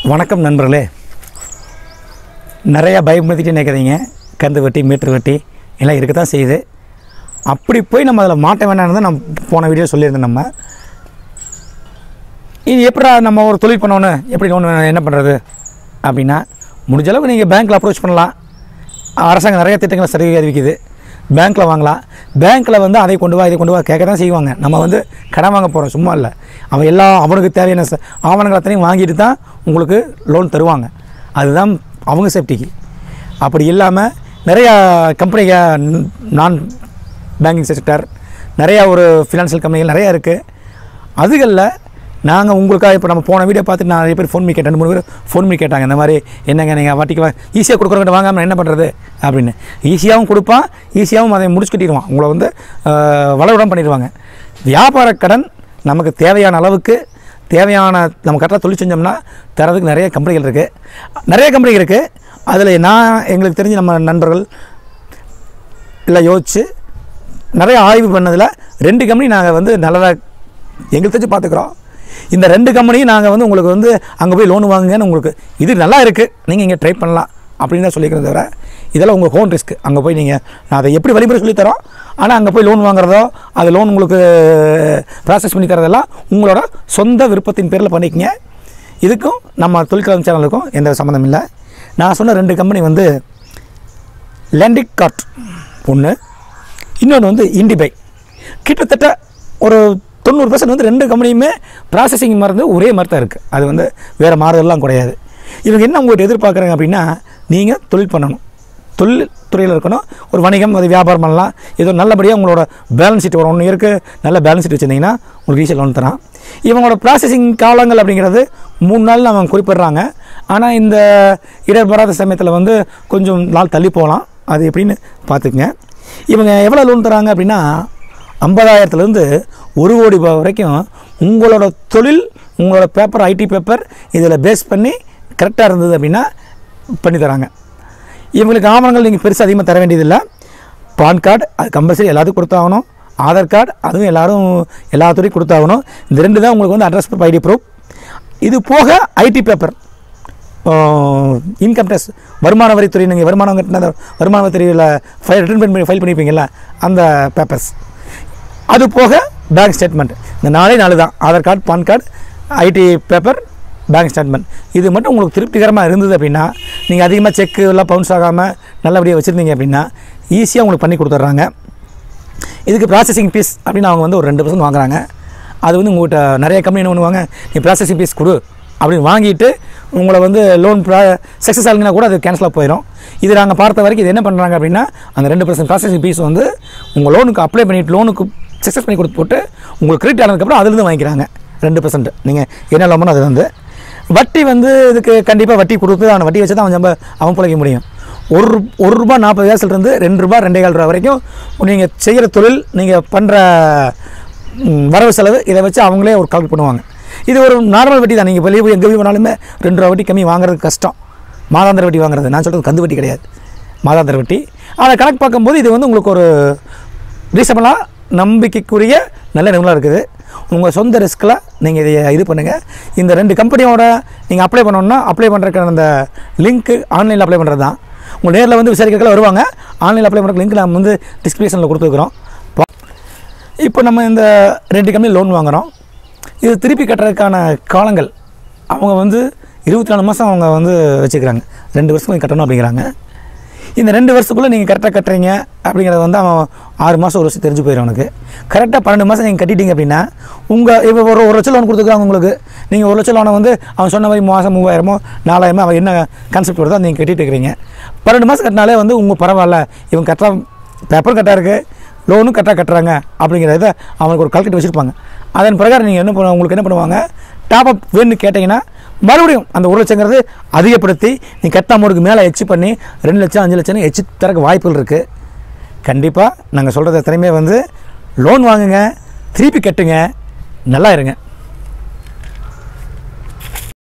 வணக்கம் நண்பர்களே நிறையா பயமுறுத்திட்டு நினைக்கிறீங்க கந்து வட்டி மீட்டர் வட்டி எல்லாம் இருக்க தான் செய்யுது அப்படி போய் நம்ம அதில் மாட்ட வேண்டாம்னு தான் நம்ம போன வீடியோ சொல்லியிருந்தோம் நம்ம இது எப்படா நம்ம ஒரு தொழில் பண்ணணும் எப்படி லோன் என்ன பண்ணுறது அப்படின்னா முடிஞ்ச அளவுக்கு நீங்கள் பேங்க்கில் அப்ரோச் பண்ணலாம் அரசாங்கம் நிறைய திட்டங்களை சலுகை அறிவிக்குது பேங்க்கில் வாங்கலாம் பேங்க்கில் வந்து அதை கொண்டு வா இதை கொண்டு வா கேட்க தான் செய்வாங்க நம்ம வந்து கடன் வாங்க போகிறோம் சும்மா இல்லை அவன் எல்லா அவனுக்கு தேவையான ச- ஆவணங்கள் அத்தனையும் வாங்கிட்டு தான் உங்களுக்கு லோன் தருவாங்க அதுதான் அவங்க சேஃப்டிக்கு அப்படி இல்லாமல் நிறையா கம்பெனிங்க நான் பேங்கிங் செக்டர் நிறையா ஒரு ஃபினான்ஷியல் கம்பெனிகள் நிறையா இருக்குது அதுகளில் நாங்கள் உங்களுக்காக இப்போ நம்ம போன வீடியோ பார்த்துட்டு நான் நிறைய பேர் ஃபோன் பண்ணி கேட்டேன் ரெண்டு மூணு பேர் ஃபோன் பண்ணி கேட்டாங்க இந்த மாதிரி என்னங்க நீங்கள் வட்டிக்கு வா ஈஸியாக கொடுக்குறவங்க வாங்காமல் என்ன பண்ணுறது அப்படின்னு ஈஸியாகவும் கொடுப்பான் ஈஸியாகவும் அதை முடிச்சு கட்டிடுவான் உங்களை வந்து வளவிடம் பண்ணிடுவாங்க வியாபார கடன் நமக்கு தேவையான அளவுக்கு தேவையான நம்ம கரெக்டாக தொழில் செஞ்சோம்னா தரதுக்கு நிறைய கம்பெனிகள் இருக்குது நிறைய கம்பெனிகள் இருக்குது அதில் நான் எங்களுக்கு தெரிஞ்ச நம்ம நண்பர்கள் இல்லை யோசிச்சு நிறைய ஆய்வு பண்ணதில் ரெண்டு கம்பெனி நாங்கள் வந்து நல்லதாக எங்களுக்கு தெரிஞ்சு பார்த்துக்குறோம் இந்த ரெண்டு கம்பெனியும் நாங்கள் வந்து உங்களுக்கு வந்து அங்கே போய் லோன் வாங்குங்கன்னு உங்களுக்கு இது நல்லா இருக்குது நீங்கள் இங்கே ட்ரை பண்ணலாம் அப்படின்னு தான் சொல்லிக்கிறத தவிர இதெல்லாம் உங்கள் ஹோன் ரிஸ்க் அங்கே போய் நீங்கள் நான் அதை எப்படி வழிமுறை சொல்லித் தரோம் ஆனால் அங்கே போய் லோன் வாங்குறதோ அது லோன் உங்களுக்கு ப்ராசஸ் பண்ணி தரதெல்லாம் உங்களோட சொந்த விருப்பத்தின் பேரில் பண்ணிக்கங்க இதுக்கும் நம்ம தொழிற்கலம் சேனலுக்கும் எந்த சம்மந்தம் இல்லை நான் சொன்ன ரெண்டு கம்பெனி வந்து லேண்டிக் கார்ட் ஒன்று இன்னொன்று வந்து இண்டிபை கிட்டத்தட்ட ஒரு தொண்ணூறு பர்சன்ட் வந்து ரெண்டு கம்பெனியுமே ப்ராசஸிங் மருந்து ஒரே மாதிரி தான் இருக்குது அது வந்து வேறு மாறுதல்லாம் கிடையாது இவங்க என்ன உங்கள்கிட்ட எதிர்பார்க்குறாங்க அப்படின்னா நீங்கள் தொழில் பண்ணணும் தொழில் துறையில் இருக்கணும் ஒரு வணிகம் அது வியாபாரம் பண்ணலாம் ஏதோ நல்லபடியாக உங்களோட பேலன்ஸ் ஷீட் ஒரு ஒன்று இருக்குது நல்ல பேலன்ஸ் ஷீட் வச்சுருந்தீங்கன்னா உங்களுக்கு ஈஸியாக லோன் தரான் இவங்களோட ப்ராசஸிங் காலங்கள் அப்படிங்கிறது மூணு நாள் அவங்க குறிப்பிடுறாங்க ஆனால் இந்த இடர் வராத சமயத்தில் வந்து கொஞ்சம் நாள் தள்ளி போகலாம் அது எப்படின்னு பார்த்துக்குங்க இவங்க எவ்வளோ லோன் தராங்க அப்படின்னா ஐம்பதாயிரத்துலேருந்து ஒரு கோடி ரூபாய் வரைக்கும் உங்களோட தொழில் உங்களோட பேப்பர் ஐடி பேப்பர் இதில் பேஸ் பண்ணி கரெக்டாக இருந்தது அப்படின்னா பண்ணி தராங்க இவங்களுக்கு ஆவணங்கள் நீங்கள் பெருசாக அதிகமாக தர வேண்டியதில்லை பான் கார்டு அது கம்பல்சரி எல்லாத்துக்கும் கொடுத்தாகணும் ஆதார் கார்டு அதுவும் எல்லாரும் எல்லாத்துறையும் கொடுத்தாகணும் இந்த ரெண்டு தான் உங்களுக்கு வந்து அட்ரஸ் ப்ரூஃப் ஐடி ப்ரூஃப் இது போக ஐடி பேப்பர் இன்கம் டேக்ஸ் வருமான வரித்துறை நீங்கள் வருமானம் கட்டின அந்த வருமான வரித்துறையில் ஃபைல் ரிட்டர்ன் பண்ணி ஃபைல் பண்ணியிருப்பீங்கல்ல அந்த பேப்பர்ஸ் அது போக பேங்க் ஸ்டேட்மெண்ட் இந்த நாலே நாலு தான் Aadhaar card PAN card ID paper bank statement இது மட்டும் உங்களுக்கு திருப்திகரமாக இருந்தது அப்படின்னா நீங்கள் அதிகமாக செக்கு எல்லாம் பவுன்ஸ் ஆகாமல் நல்லபடியாக வச்சுருந்தீங்க அப்படின்னா ஈஸியாக உங்களுக்கு பண்ணி கொடுத்துட்றாங்க இதுக்கு ப்ராசஸிங் ஃபீஸ் அப்படின்னு அவங்க வந்து ஒரு ரெண்டு பர்சன்ட் வாங்குறாங்க அது வந்து உங்கள்கிட்ட நிறைய கம்பெனி என்ன பண்ணுவாங்க நீ ப்ராசஸிங் ஃபீஸ் கொடு அப்படின்னு வாங்கிட்டு உங்களை வந்து லோன் ப்ரா சக்ஸஸ் ஆகுங்கன்னா கூட அது கேன்சலாக போயிடும் இது நாங்கள் பார்த்த வரைக்கும் இது என்ன பண்ணுறாங்க அப்படின்னா அந்த ரெண்டு பர்சன்ட் ப்ராசஸிங் ஃபீஸ் வந்து உங்கள் லோனுக்கு அப்ளை பண்ணிட்டு லோனுக்கு சக்ஸஸ் பண்ணி கொடுத்து போட்டு உங்களுக்கு கிரெடிட் ஆனதுக்கப்புறம் அதுலேருந்து வாங்கிக்கிறாங்க ரெண்டு பர்சன்ட் நீங்கள் என்ன லோமோ அது வந்து வட்டி வந்து இதுக்கு கண்டிப்பாக வட்டி கொடுத்து அவனை வட்டி வச்சு தான் அவன் நம்ம அவன் பிழைக்க முடியும் ஒரு ரூ- ஒரு ரூபா நாற்பது காசுலேருந்து ரெண்டு ரூபா ரெண்டே கால் ரூபா வரைக்கும் நீங்கள் செய்கிற தொழில் நீங்கள் பண்ணுற வரவு செலவு இதை வச்சு அவங்களே ஒரு கால்குலேட் பண்ணுவாங்க இது ஒரு நார்மல் வட்டி தான் நீங்கள் வெளியே போய் எங்கே போய் போனாலுமே ரெண்டு ரூபா வட்டி கம்மி வாங்குறது கஷ்டம் மாதாந்திர வட்டி வாங்குறது நான் சொல்கிறது கந்து வட்டி கிடையாது மாதாந்திர வட்டி அதை கணக்கு பார்க்கும்போது இது வந்து உங்களுக்கு ஒரு ரீசனபிளாக நம்பிக்கைக்குரிய நல்ல நிறுவனம் இருக்குது உங்கள் சொந்த ரிஸ்கில் நீங்கள் இதை இது பண்ணுங்கள் இந்த ரெண்டு கம்பெனியோட நீங்கள் அப்ளை பண்ணணும்னா அப்ளை பண்ணுறதுக்கான அந்த லிங்க்கு ஆன்லைனில் அப்ளை பண்ணுறது தான் உங்கள் நேரில் வந்து விசாரிக்கிறதுக்கு வருவாங்க ஆன்லைனில் அப்ளை பண்ணுற லிங்க் நம்ம வந்து டிஸ்கிரிப்ஷனில் கொடுத்துருக்குறோம் இப்போ நம்ம இந்த ரெண்டு கம்பெனி லோன் வாங்குகிறோம் இது திருப்பி கட்டுறதுக்கான காலங்கள் அவங்க வந்து இருபத்தி நாலு மாதம் அவங்க வந்து வச்சுக்கிறாங்க ரெண்டு வருஷம் நீங்க கட்டணும் அப்படிங்கிறாங்க இந்த ரெண்டு வருஷத்துக்குள்ளே நீங்கள் கரெக்டாக கட்டுறீங்க அப்படிங்கிறது வந்து அவன் ஆறு மாதம் ஒரு வருஷம் தெரிஞ்சு போயிடும் அவனுக்கு கரெக்டாக பன்னெண்டு மாதம் நீங்கள் கட்டிட்டீங்க அப்படின்னா உங்கள் இப்போ ஒரு ஒரு லட்சம் லோன் கொடுத்துருக்காங்க உங்களுக்கு நீங்கள் ஒரு லட்சம் லோனை வந்து அவன் சொன்ன மாதிரி மாதம் மூவாயிரமோ நாலாயிரமோ அவன் என்ன கான்செப்ட் வருதோ நீங்கள் கட்டிட்டு இருக்கிறீங்க பன்னெண்டு மாதம் கட்டினாலே வந்து உங்கள் பரவாயில்ல இவன் கரெக்டாக பேப்பர் கரெக்டாக இருக்குது லோனும் கரெக்டாக கட்டுறாங்க அப்படிங்கிறத அவனுக்கு ஒரு கால்குலேட் வச்சுருப்பாங்க அதன் பிரகாரம் நீங்கள் என்ன பண்ணுவாங்க உங்களுக்கு என்ன பண்ணுவாங்க டாப் அப் வேணும்னு கேட்டிங்கன்னா மறுபடியும் அந்த ஒரு லட்சங்கிறது அதிகப்படுத்தி நீ கட்ட அமௌண்ட்டுக்கு மேலே எச்சு பண்ணி ரெண்டு லட்சம் அஞ்சு லட்சம் எச்சு தரக்கு வாய்ப்புகள் இருக்குது கண்டிப்பாக நாங்கள் சொல்கிறது எத்தனையுமே வந்து லோன் வாங்குங்க திருப்பி கட்டுங்க நல்லா இருங்க